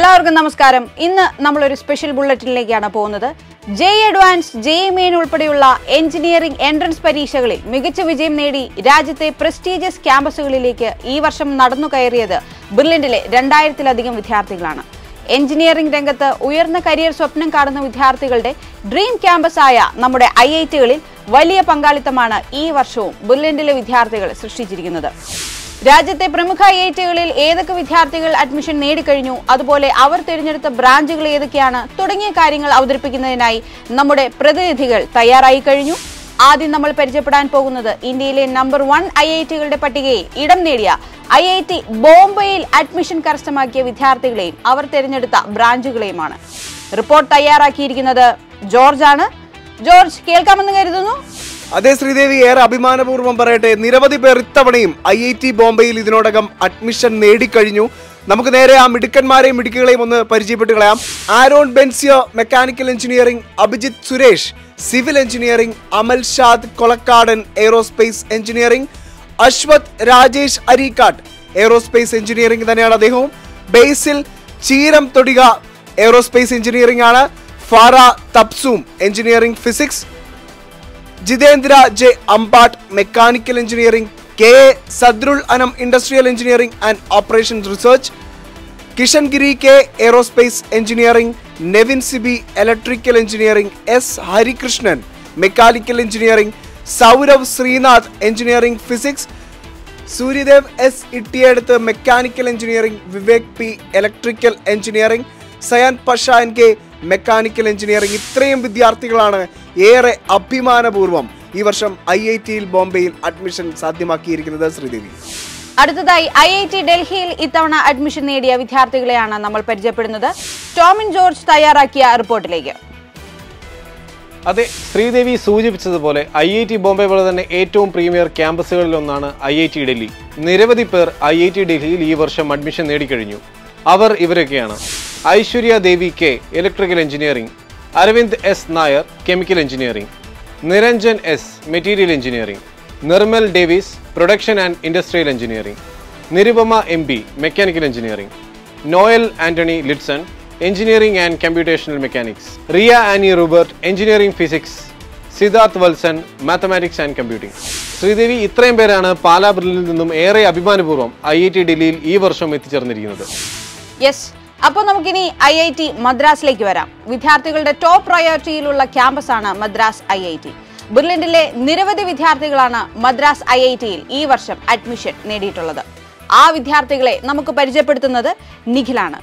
എല്ലാവർക്കും നമസ്കാരം ഇന്ന് നമ്മൾ ഒരു സ്പെഷ്യൽ ബുള്ളറ്റിനിലേക്കാണ് പോകുന്നത് ജെ അഡ്വാൻസ് ജെ മെയിൻ ഉൾപ്പെടെയുള്ള എഞ്ചിനീയറിംഗ് എൻട്രൻസ് പരീക്ഷകളിൽ മികച്ച വിജയം നേടി രാജ്യത്തെ പ്രസ്റ്റീജിയസ് ക്യാമ്പസുകളിലേക്ക് ഈ വർഷം നടന്നു കയറിയത് ബിർലിൻഡിലെ രണ്ടായിരത്തിലധികം വിദ്യാർത്ഥികളാണ് എഞ്ചിനീയറിംഗ് രംഗത്ത് ഉയർന്ന കരിയർ സ്വപ്നം കാണുന്ന വിദ്യാർത്ഥികളുടെ ഡ്രീം ക്യാമ്പസായ നമ്മുടെ ഐ ഐ ടികളിൽ വലിയ പങ്കാളിത്തമാണ് ഈ വർഷവും ബിർലിൻഡിലെ വിദ്യാർത്ഥികൾ സൃഷ്ടിച്ചിരിക്കുന്നത് രാജ്യത്തെ പ്രമുഖ ഐ ഐ ടികളിൽ ഏതൊക്കെ വിദ്യാർത്ഥികൾ അഡ്മിഷൻ നേടിക്കഴിഞ്ഞു അതുപോലെ അവർ തിരഞ്ഞെടുത്ത ബ്രാഞ്ചുകൾ ഏതൊക്കെയാണ് തുടങ്ങിയ കാര്യങ്ങൾ അവതരിപ്പിക്കുന്നതിനായി നമ്മുടെ പ്രതിനിധികൾ തയ്യാറായി കഴിഞ്ഞു ആദ്യം നമ്മൾ പരിചയപ്പെടാൻ പോകുന്നത് ഇന്ത്യയിലെ നമ്പർ വൺ ഐ ഐ ടികളുടെ പട്ടികയിൽ ഇടം നേടിയ ഐ ഐ ടി ബോംബെയിൽ അഡ്മിഷൻ കരസ്ഥമാക്കിയ വിദ്യാർത്ഥികളെയും അവർ തിരഞ്ഞെടുത്ത ബ്രാഞ്ചുകളെയുമാണ് റിപ്പോർട്ട് തയ്യാറാക്കിയിരിക്കുന്നത് ജോർജ് ആണ് ജോർജ് കേൾക്കാമെന്ന് കരുതുന്നു അതെ ശ്രീദേവി ഏറെ അഭിമാനപൂർവ്വം പറയട്ടെ നിരവധി പേർ ഇത്തവണയും ഐ ഐ ടി ബോംബെയിൽ ഇതിനോടകം അഡ്മിഷൻ നേടിക്കഴിഞ്ഞു നമുക്ക് നേരെ ആ മിടുക്കന്മാരെയും മിടുക്കുകളെയും ഒന്ന് പരിചയപ്പെട്ട് കളയാം Aaron Bensio mechanical engineering Abhijith Suresh civil engineering Amal Shad Kolakkadan aerospace engineering Aswath Rajesh Areekkat aerospace engineering തന്നെയാണ് അദ്ദേഹവും Basil Cheeram Thodika aerospace engineering ആണ് Fara Tapsum engineering physics Jitendra J Ambat mechanical engineering K A Sadrul Anam industrial engineering and operation research Kishangiri K aerospace engineering Nevin Siby electrical engineering S Harikrishnan mechanical engineering Saurav Srinath engineering physics Suryadev S Ittiyeduth mechanical engineering Vivek P electrical engineering Sayan Pashan K mechanical engineering ഇത്രയും വിദ്യാർത്ഥികളാണ് ഏറെ അഭിമാനപൂർവ്വം ഈ വർഷം I I ടിയിൽ ബോംബെയിൽ admission സാധ്യമാക്കിയിരിക്കുന്നത് Sridevi അടുത്തതായി I I T ഡൽഹിയിൽ ഇത്തവണ അഡ്മിഷൻ നേടിയ വിദ്യാർത്ഥികളെയാണ് നമ്മൾ പരിചയപ്പെടുന്നത് ടോമിൻ ജോർജ് തയ്യാറാക്കിയ റിപ്പോർട്ടിലേക്ക് അതെ ശ്രീദേവി സൂചിപ്പിച്ചതുപോലെ ഐ ഐ ടി ബോംബെ പോലെ തന്നെ ഏറ്റവും പ്രീമിയർ ക്യാമ്പസുകളിലൊന്നാണ് ഐ ഐ ടി ഡൽഹി നിരവധി പേർ ഐ ഐ ടി ഡൽഹിയിൽ ഈ വർഷം അഡ്മിഷൻ നേടിക്കഴിഞ്ഞു അവർ ഇവരൊക്കെയാണ് Aishwarya Devi K electrical engineering Aravind S Nair chemical engineering Niranjan S material engineering Nirmal Davis production and industrial engineering Nirupama M B mechanical engineering Noel Antony Lidson engineering and computational mechanics Riya Annie Robert engineering physics Siddharth Valsan mathematics and computing Sridevi ഇത്രയും പേരാണ് പാലാ ബിർലിൽ നിന്നും ഏറെ അഭിമാനപൂർവ്വം I I T ഡൽഹിയിൽ ഈ വർഷം എത്തിച്ചേർന്നിരിക്കുന്നത് yes അപ്പോൾ നമുക്കിനി ഐ ഐ ടി മദ്രാസിലേക്ക് വരാം വിദ്യാർത്ഥികളുടെ ടോപ്പ് പ്രയോറിറ്റിയിലുള്ള ക്യാമ്പസാണ് മദ്രാസ് ഐ ഐ ടി ബിർലിൻഡിലെ നിരവധി വിദ്യാർത്ഥികളാണ് മദ്രാസ് ഐ ഐ ടിയിൽ ഈ വർഷം അഡ്മിഷൻ നേടിയിട്ടുള്ളത് ആ വിദ്യാർത്ഥികളെ നമുക്ക് പരിചയപ്പെടുത്തുന്നത് നിഖിലാണ്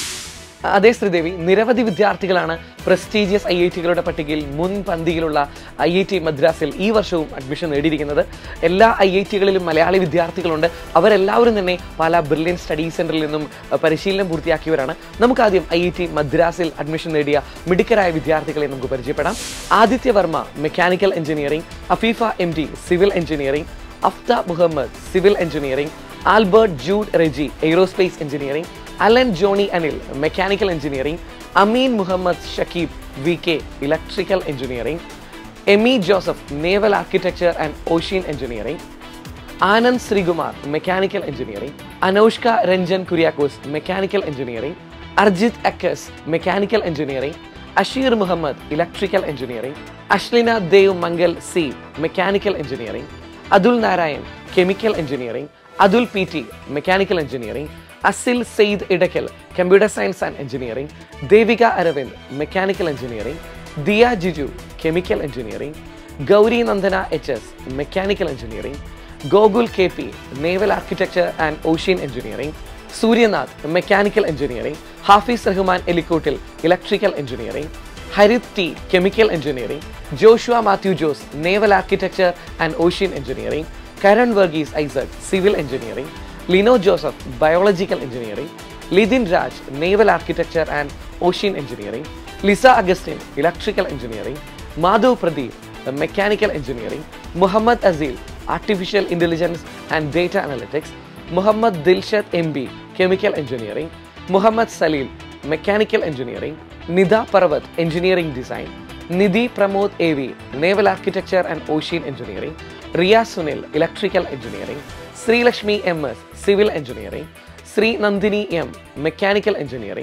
അതേ ശ്രീദേവി നിരവധി വിദ്യാർത്ഥികളാണ് പ്രസ്റ്റീജിയസ് ഐ ഐ ടികളുടെ പട്ടികയിൽ മുൻപന്തിയിലുള്ള ഐ ഐ ടി മദ്രാസിൽ ഈ വർഷവും അഡ്മിഷൻ നേടിയിരിക്കുന്നത് എല്ലാ ഐ ഐ ടികളിലും മലയാളി വിദ്യാർത്ഥികളുണ്ട് അവരെല്ലാവരും തന്നെ പല ബ്രില്യൻ സ്റ്റഡി സെന്ററിൽ നിന്നും അഹ്, പരിശീലനം പൂർത്തിയാക്കിയവരാണ് നമുക്ക് ആദ്യം ഐ ഐ ടി മദ്രാസിൽ അഡ്മിഷൻ നേടിയ മിടുക്കരായ വിദ്യാർത്ഥികളെ നമുക്ക് പരിചയപ്പെടാം Aditya Varma mechanical engineering Afeefa M D civil engineering Afta Muhammad civil engineering Albert Jude Reji aerospace engineering Alan Johnny Anil mechanical engineering Ameen Muhammad Shakeeb V K electrical engineering Emy Joseph naval architecture and ocean engineering Anand Sreekumar mechanical engineering Anoushka Ranjan Kuriakose mechanical engineering Arjith Akkas mechanical engineering Asheer Muhammad electrical engineering Ashlina Dev Mangal C mechanical engineering Athul Narayan chemical engineering Athul P T mechanical engineering Asil Sayed Edakkal computer science and engineering Devika Aravind mechanical engineering Diya Jiju chemical engineering Gauri Nandana H S mechanical engineering Gokul K P naval architecture and ocean engineering Suryanath mechanical engineering Hafees Rahman Elikottil electrical engineering Harith T chemical engineering Joshua Mathew Jose naval architecture and ocean engineering Karan Varghese Isaac civil engineering Lino Joseph biological engineering Lithin Raj naval architecture and ocean engineering Lisa Augustine electrical engineering Madhav Pradeep mechanical engineering Muhammad Aseel artificial intelligence and data analytics Muhammad Dilshad M B chemical engineering Muhammad Saleel mechanical engineering Nida Parvath engineering design Nidhi Pramod A V naval architecture and ocean engineering Riya Sunil electrical engineering Sreelakshmi M S civil engineering Sree Nandini M mechanical engineering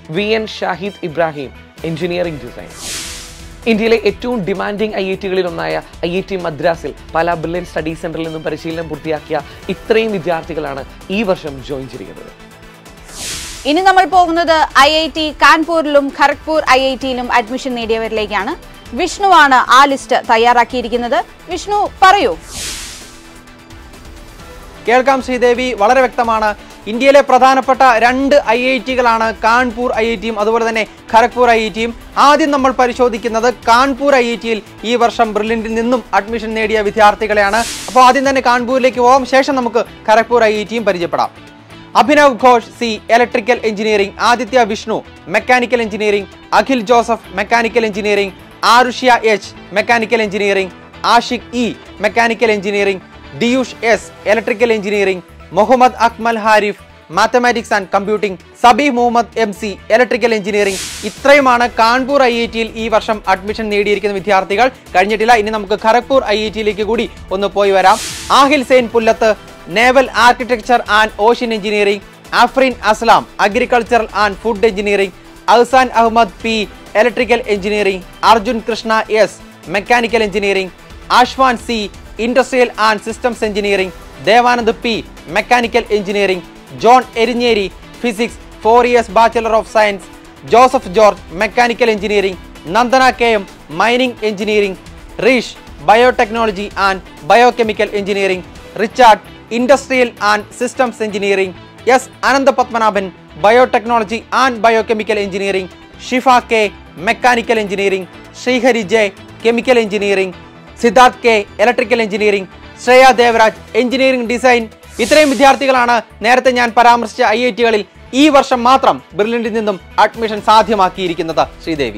V N Shahid Ibrahim engineering design ഇന്ത്യയിലെ ഏറ്റവും demanding I I ടികളിൽ ഒന്നായ I I T മദ്രാസിൽ പല brilliant study സെന്ററിൽ നിന്നും പരിശീലനം പൂർത്തിയാക്കിയ ഇത്രയും വിദ്യാർത്ഥികളാണ് ഈ വർഷം ജോയിൻ ചെയ്തിരിക്കുന്നത് ഇനി നമ്മൾ പോകുന്നത് ഐ ഐ ടി കാൺപൂരിലും ഖരഗ്പൂർ ഐ ഐ ടിയിലും അഡ്മിഷൻ നേടിയവരിലേക്കാണ് വിഷ്ണുവാണ് ആ ലിസ്റ്റ് തയ്യാറാക്കിയിരിക്കുന്നത് വിഷ്ണു പറയൂ കേൾക്കാം ശ്രീദേവി വളരെ വ്യക്തമാണ് ഇന്ത്യയിലെ പ്രധാനപ്പെട്ട രണ്ട് ഐ ഐ ടികളാണ് കാൺപൂർ ഐ ഐ ടിയും അതുപോലെ തന്നെ ഖരഗ്പൂർ ഐ ഐ ടിയും ആദ്യം നമ്മൾ പരിശോധിക്കുന്നത് കാൺപൂർ ഐ ഐ ടിയിൽ ഈ വർഷം ബ്രില്യൻറ്റിൽ നിന്നും അഡ്മിഷൻ നേടിയ വിദ്യാർത്ഥികളെയാണ് അപ്പോൾ ആദ്യം തന്നെ കാൺപൂരിലേക്ക് പോകാം ശേഷം നമുക്ക് ഖരഗ്പൂർ ഐ ഐ ടിയും പരിചയപ്പെടാം Abhinav Ghosh C electrical engineering Aditya Vishnu mechanical engineering Akhil Joseph mechanical engineering Arushya H mechanical engineering Ashiq E mechanical engineering Diyush S electrical engineering Muhammad Akmal Harif mathematics and computing Sabi Muhammad M C electrical engineering ഇത്രയുമാണ് കാൺപൂർ ഐ ഐ ടിയിൽ ഈ വർഷം അഡ്മിഷൻ നേടിയിരിക്കുന്ന വിദ്യാർത്ഥികൾ കഴിഞ്ഞിട്ടില്ല ഇനി നമുക്ക് ഖരഗ്പൂർ ഐ ഐ ടിയിലേക്ക് കൂടി ഒന്ന് പോയി വരാം Aahil Zain Pullath naval architecture and ocean engineering Afreen Aslam agricultural and food engineering Ahsan Ahmed P electrical engineering Arjun Krishna S mechanical engineering Ashwan C industrial and systems engineering Devanand P mechanical engineering John Erinjeri physics four years bachelor of science Joseph George mechanical engineering Nandana K M mining engineering Reesh biotechnology and biochemical engineering Richard industrial and systems engineering S Anantha Padmanabhan biotechnology and biochemical engineering Shifa K mechanical engineering Sreehari J chemical engineering Siddharth K electrical engineering Shreya Devaraj engineering design ഇത്രയും വിദ്യാർത്ഥികളാണ് നേരത്തെ ഞാൻ പരാമർശിച്ച I I ടികളിൽ ഈ വർഷം മാത്രം ബ്രില്യൻറ്റിൽ നിന്നും admission സാധ്യമാക്കിയിരിക്കുന്നത് Sridevi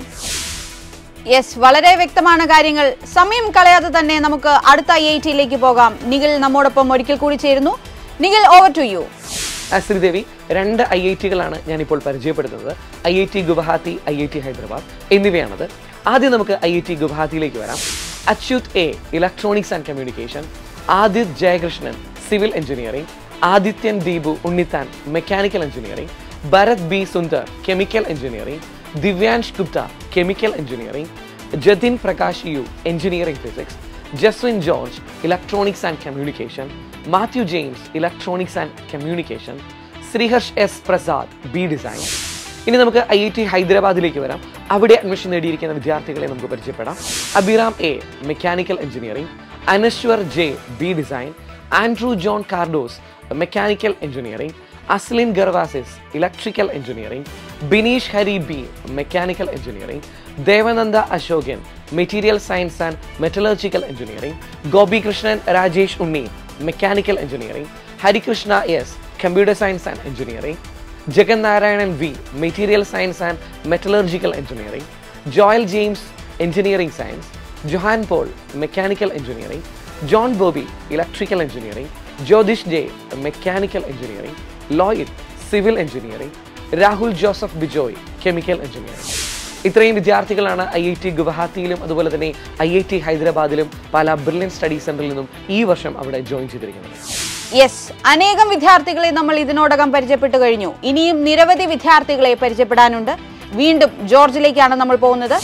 yes വളരെ വ്യക്തമാണ് കാര്യങ്ങൾ സമയം കളയാതെ തന്നെ നമുക്ക് അടുത്ത ഐ ഐ ടിയിലേക്ക് പോകാം നിഖിൽ നമ്മോടൊപ്പം ഒരിക്കൽ കൂടി ചേരുന്നു നിഖിൽ ഓവർ ടു യു ആ, ശ്രീദേവി രണ്ട് ഐ ഐ ടികളാണ് ഞാനിപ്പോൾ പരിചയപ്പെടുത്തുന്നത് I I T Guwahati I I T Hyderabad എന്നിവയാണത് ആദ്യം നമുക്ക് ഐ ഐ ടി ഗുവാഹത്തിയിലേക്ക് വരാം Achyuth A electronics and communication Adith Jayakrishnan civil engineering Adithyan Deepu Unnithan mechanical engineering Bharath B Sundar chemical engineering Divyansh Gupta chemical engineering Jathin Prakash U engineering physics Jaswin George electronics and communication Mathew James electronics and communication Sreeharsh S Prasad B design ഇനി നമുക്ക് I I T ഹൈദരാബാദിലേക്ക് വരാം അവിടെ admission നേടിയിരിക്കുന്ന വിദ്യാർത്ഥികളെ നമുക്ക് പരിചയപ്പെടാം Abhiram A mechanical engineering Anaswar J B design Andrew John Cardoz mechanical engineering Aslin Gervasis electrical engineering Bineesh Hari B mechanical engineering Devananda Ashokan material science and metallurgical engineering Gopi Krishnan Rajesh Unni mechanical engineering Harikrishna S computer science and engineering Jagan Narayanan V material science and metallurgical engineering Joel James engineering science Johan Paul mechanical engineering John Bobby electrical engineering Jyothish J mechanical engineering Lloyd civil engineering Rahul Joseph Bijoy chemical engineering ഇത്രയും വിദ്യാർത്ഥികളാണ് I I T ഗുവാഹത്തിയിലും അതുപോലെ തന്നെ I I T ഹൈദരാബാദിലും പല brilliant study സെന്ററിൽ നിന്നും ഈ വർഷം അവിടെ ജോയിൻ ചെയ്തിരിക്കുന്നത് യെസ് അനേകം വിദ്യാർത്ഥികളെ നമ്മൾ ഇതിനോടകം പരിചയപ്പെട്ടു കഴിഞ്ഞു ഇനിയും നിരവധി വിദ്യാർത്ഥികളെ പരിചയപ്പെടാനുണ്ട് വീണ്ടും ജോർജിലേക്കാണ് നമ്മൾ പോകുന്നത്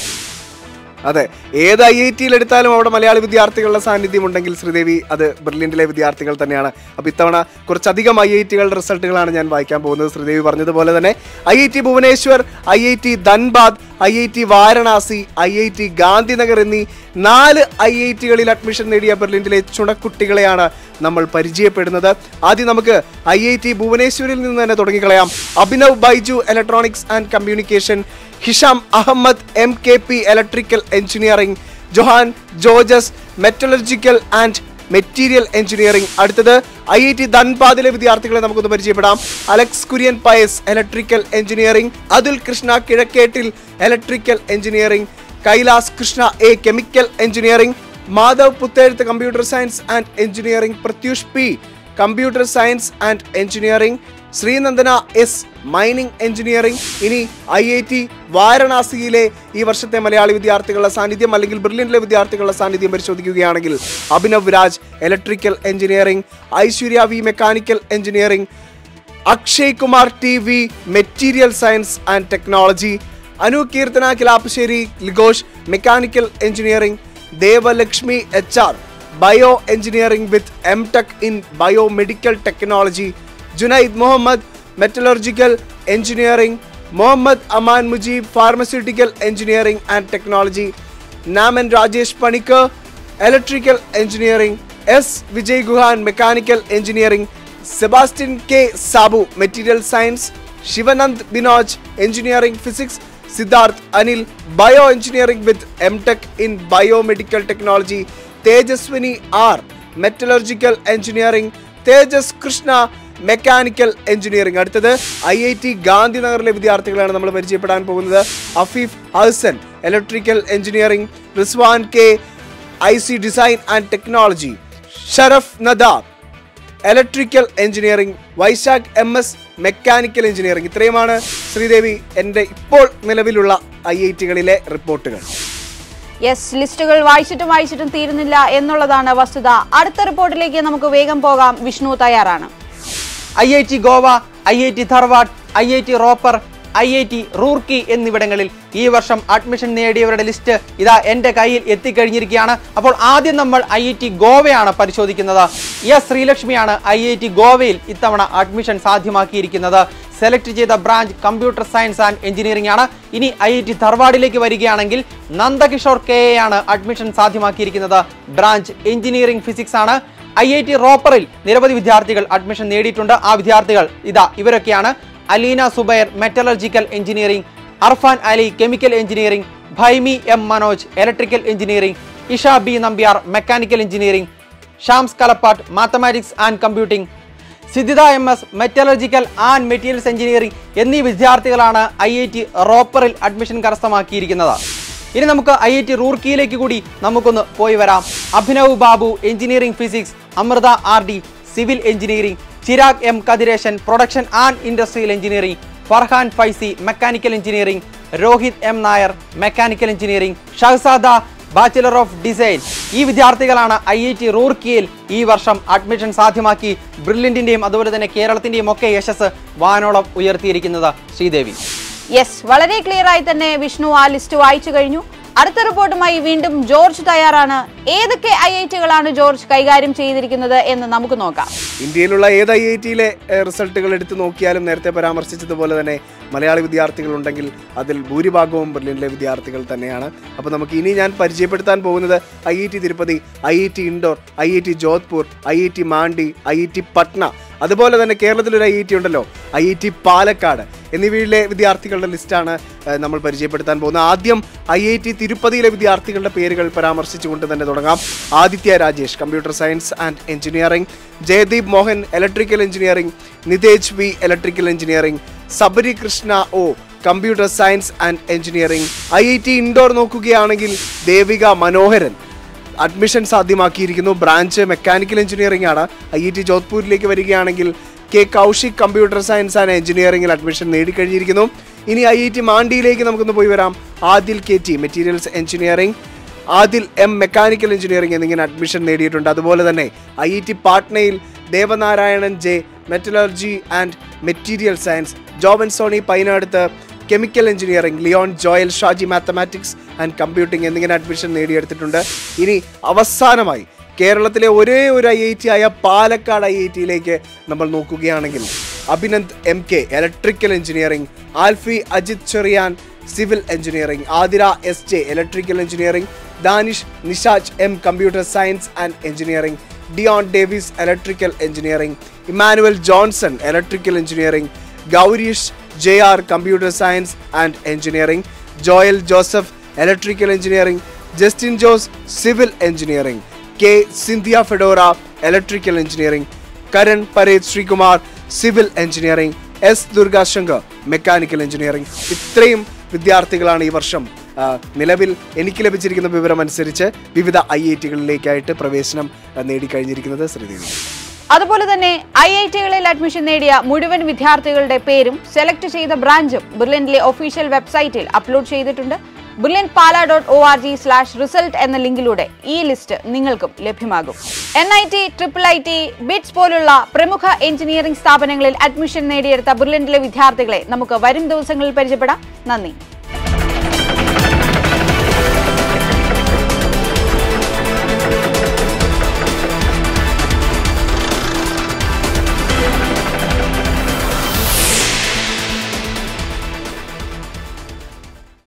അതെ ഏത് ഐ ഐ ടിയിൽ എടുത്താലും അവിടെ മലയാളി വിദ്യാർത്ഥികളുടെ സാന്നിധ്യം ഉണ്ടെങ്കിൽ ശ്രീദേവി അത് ബ്രില്യൻറ്റിലെ വിദ്യാർത്ഥികൾ തന്നെയാണ് അപ്പോൾ ഇത്തവണ കുറച്ചധികം ഐ ഐ ടികളുടെ റിസൾട്ടുകളാണ് ഞാൻ വായിക്കാൻ പോകുന്നത് ശ്രീദേവി പറഞ്ഞതുപോലെ തന്നെ I I T Bhubaneswar I I T Dhanbad I I T Varanasi I I T Gandhinagar എന്നീ നാല് ഐ ഐ ടികളിൽ അഡ്മിഷൻ നേടിയ ബെർലിനിലെ ചുണക്കുട്ടികളെയാണ് നമ്മൾ പരിചയപ്പെടുന്നത് ആദ്യം നമുക്ക് ഐ ഐ ടി ഭുവനേശ്വരിൽ നിന്ന് തന്നെ തുടങ്ങിക്കളയാം Abhinav Baiju electronics and communication Hisham Ahammed M K P electrical engineering Johan Georges metallurgical and material engineering അടുത്തത് ഐ ഐ ടി ധൻബാദിലെ വിദ്യാർത്ഥികളെ നമുക്കൊന്ന് പരിചയപ്പെടാം Alex Kurian Pius electrical engineering Athul Krishna Kizhakkettil electrical engineering Kailas Krishna A chemical engineering Madhav Puthezhath computer science and engineering Pratyush P computer science and engineering Sreenandana S mining engineering ഇനി I I T വാരണാസിയിലെ ഈ വർഷത്തെ മലയാളി വിദ്യാർത്ഥികളുടെ സാന്നിധ്യം അല്ലെങ്കിൽ ബ്രില്യൻറ്റിലെ വിദ്യാർത്ഥികളുടെ സാന്നിധ്യം പരിശോധിക്കുകയാണെങ്കിൽ Abhinav Raj electrical engineering Aishwarya V mechanical engineering Akshay Kumar T V material science and technology Anu Keerthana Kilappassery Ligosh mechanical engineering Devalakshmi H R bio engineering with M tech in biomedical technology Junaid Muhammad metallurgical engineering Muhammad Aman Mujeeb pharmaceutical engineering and technology Naman Rajesh Panicker electrical engineering S Vijay Guhan mechanical engineering Sebastian K Sabu material science Sivanand Binoj engineering physics Siddharth Anil bio engineering with M tech in biomedical technology Tejaswini R metallurgical engineering Tejas Krishna mechanical engineering അടുത്തത് I I T ഗാന്ധിനഗറിലെ വിദ്യാർത്ഥികളാണ് നമ്മൾ പരിചയപ്പെടാൻ പോകുന്നത് Afeef Hasan electrical engineering Rizwan K I C design and technology Sharaf Nadab electrical engineering Vaisakh M S mechanical engineering ഇത്രയുമാണ് ശ്രീദേവി എൻ്റെ ഇപ്പോൾ നിലവിലുള്ള ഐ ഐ ടികളിലെ റിപ്പോർട്ടുകൾ യെസ് ലിസ്റ്റുകൾ വായിച്ചിട്ടും വായിച്ചിട്ടും തീരുന്നില്ല എന്നുള്ളതാണ് വസ്തുത അടുത്ത റിപ്പോർട്ടിലേക്ക് നമുക്ക് വേഗം പോകാം വിഷ്ണു തയ്യാറാണ് I I T Goa I I T Dharwad I I T Ropar I I T Roorkee എന്നിവിടങ്ങളിൽ ഈ വർഷം അഡ്മിഷൻ നേടിയവരുടെ ലിസ്റ്റ് ഇതാ എൻ്റെ കയ്യിൽ എത്തിക്കഴിഞ്ഞിരിക്കുകയാണ് അപ്പോൾ ആദ്യം നമ്മൾ ഐ ഐ ടി ഗോവയാണ് പരിശോധിക്കുന്നത് എസ് ശ്രീലക്ഷ്മിയാണ് ഐ ഐ ടി ഗോവയിൽ ഇത്തവണ അഡ്മിഷൻ സാധ്യമാക്കിയിരിക്കുന്നത് സെലക്ട് ചെയ്ത branch computer science and engineering ആണ് ഇനി ഐ ഐ ടി ധർവാഡിലേക്ക് വരികയാണെങ്കിൽ നന്ദകിഷോർ കെ എ ആണ് അഡ്മിഷൻ സാധ്യമാക്കിയിരിക്കുന്നത് ബ്രാഞ്ച് എഞ്ചിനീയറിംഗ് ഫിസിക്സ് ആണ് ഐ ഐ ടി റോപ്പറിൽ നിരവധി വിദ്യാർത്ഥികൾ അഡ്മിഷൻ നേടിയിട്ടുണ്ട് ആ വിദ്യാർത്ഥികൾ ഇതാ ഇവരൊക്കെയാണ് Aleena Zubair metallurgical engineering Arfan Ali chemical engineering Bhaimi M Manoj electrical engineering Isha B Nambiar mechanical engineering Shams Kalappatt mathematics and computing Siddhitha M S metallurgical and materials engineering എന്നീ വിദ്യാർത്ഥികളാണ് ഐ ഐ ടി റോപ്പറിൽ അഡ്മിഷൻ കരസ്ഥമാക്കിയിരിക്കുന്നത് ഇനി നമുക്ക് ഐ ഐ ടി റൂർക്കിയിലേക്ക് കൂടി നമുക്കൊന്ന് പോയി വരാം Abhinav Babu engineering physics Amrutha R D civil engineering Chirag M Kathiresan production and industrial engineering Farhan Faizy mechanical engineering Rohith M Nair mechanical engineering Shahzada bachelor of design ഈ വിദ്യാർത്ഥികളാണ് ഐ ഐ ടി റൂർക്കിയിൽ ഈ വർഷം അഡ്മിഷൻ സാധ്യമാക്കി ബ്രില്യന്റിന്റെയും അതുപോലെ തന്നെ കേരളത്തിന്റെയും ഒക്കെ യശസ് വാനോളം ഉയർത്തിയിരിക്കുന്നത് ശ്രീദേവി യെസ് വളരെ ക്ലിയർ ആയി തന്നെ വിഷ്ണു ആ ലിസ്റ്റ് വായിച്ചു കഴിഞ്ഞു അടുത്ത റിപ്പോർട്ടുമായി വീണ്ടും ജോർജ് തയ്യാറാണ് ഏതൊക്കെ ഐ ഐ ടികളാണ് ജോർജ് കൈകാര്യം ചെയ്തിരിക്കുന്നത് എന്ന് നമുക്ക് നോക്കാം ഇന്ത്യയിലുള്ള ഏത് ഐ ഐ ടിയിലെ റിസൾട്ടുകൾ എടുത്തു നോക്കിയാലും നേരത്തെ പരാമർശിച്ചതുപോലെ തന്നെ മലയാളി വിദ്യാർത്ഥികൾ ഉണ്ടെങ്കിൽ അതിൽ ഭൂരിഭാഗവും ബെർലിനിലെ വിദ്യാർത്ഥികൾ തന്നെയാണ് അപ്പോൾ നമുക്ക് ഇനി ഞാൻ പരിചയപ്പെടുത്താൻ പോകുന്നത് I I T Tirupati I I T Indore I I T Jodhpur I I T Mandi I I T Patna അതുപോലെ തന്നെ കേരളത്തിലൊരു ഐ ഐ ടി ഉണ്ടല്ലോ ഐ ഐ ടി പാലക്കാട് എന്നിവയിലെ വിദ്യാർത്ഥികളുടെ ലിസ്റ്റാണ് ഏഹ്, നമ്മൾ പരിചയപ്പെടുത്താൻ പോകുന്നത് ആദ്യം ഐ ഐ ടി തിരുപ്പതിയിലെ വിദ്യാർത്ഥികളുടെ പേരുകൾ പരാമർശിച്ചുകൊണ്ട് തന്നെ തുടങ്ങാം Aditya Rajesh computer science and engineering Jayadeep Mohan electrical engineering Nithej V electrical engineering Sabari Krishna O computer science and engineering I I T Indore നോക്കുകയാണെങ്കിൽ ദേവിക മനോഹരൻ അഡ്മിഷൻ സാധ്യമാക്കിയിരിക്കുന്നു ബ്രാഞ്ച് മെക്കാനിക്കൽ എഞ്ചിനീയറിംഗ് ആണ് ഐ ഐ ടി ജോധ്പൂരിലേക്ക് വരികയാണെങ്കിൽ K Kaushik computer science and എഞ്ചിനീയറിംഗിൽ അഡ്മിഷൻ നേടിക്കഴിഞ്ഞിരിക്കുന്നു ഇനി ഐ ഐ ടി മാണ്ടിയിലേക്ക് നമുക്കൊന്ന് പോയി വരാം Adil K T materials engineering Adil M mechanical engineering എന്നിങ്ങനെ അഡ്മിഷൻ നേടിയിട്ടുണ്ട് അതുപോലെ തന്നെ ഐ ഐ ടി പാട്നയിൽ Devanarayanan J metallurgy and material science Joban Soni Painadath chemical engineering Leon Joel Shaji mathematics and computing എന്നിങ്ങനെ അഡ്മിഷൻ നേടിയെടുത്തിട്ടുണ്ട് ഇനി അവസാനമായി കേരളത്തിലെ ഒരേ ഒരു ഐ ഐ ടി ആയ പാലക്കാട് ഐ ഐ ടിയിലേക്ക് നമ്മൾ നോക്കുകയാണെങ്കിൽ Abhinand M K electrical engineering Alphy Ajith Cherian civil engineering Athira S J electrical engineering Danish Nishaj M computer science and engineering Deon Davis electrical engineering Emmanuel Johnson electrical engineering Gowreesh J R computer science and engineering Joel Joseph electrical engineering Justin Jose civil engineering K Cynthia Fedora electrical engineering Karan Pareth Sreekumar civil engineering S Durgashankar mechanical engineering ഇത്രയും വിദ്യാർത്ഥികളാണ് ഈ വർഷം ആ, നിലവിൽ എനിക്ക് ലഭിച്ചിരിക്കുന്ന വിവരം അനുസരിച്ച് വിവിധ ഐ ഐ ടികളിലേക്കായിട്ട് പ്രവേശനം ആ, നേടിക്കഴിഞ്ഞിരിക്കുന്നത് ശ്രീദേവി അതുപോലെ തന്നെ ഐ ഐ ടികളിൽ അഡ്മിഷൻ നേടിയ മുഴുവൻ വിദ്യാർത്ഥികളുടെ പേരും സെലക്ട് ചെയ്ത ബ്രാഞ്ചും ബെർലിനിലെ ഒഫീഷ്യൽ വെബ്സൈറ്റിൽ അപ്ലോഡ് ചെയ്തിട്ടുണ്ട് brilliant Pala dot O R G slash result എന്ന ലിങ്കിലൂടെ ഈ ലിസ്റ്റ് നിങ്ങൾക്കും ലഭ്യമാകും N I T triple I T BITS പോലുള്ള പ്രമുഖ എഞ്ചിനീയറിംഗ് സ്ഥാപനങ്ങളിൽ അഡ്മിഷൻ നേടിയെടുത്ത ബുർലൻഡിലെ വിദ്യാർത്ഥികളെ നമുക്ക് വരും ദിവസങ്ങളിൽ പരിചയപ്പെടാം നന്ദി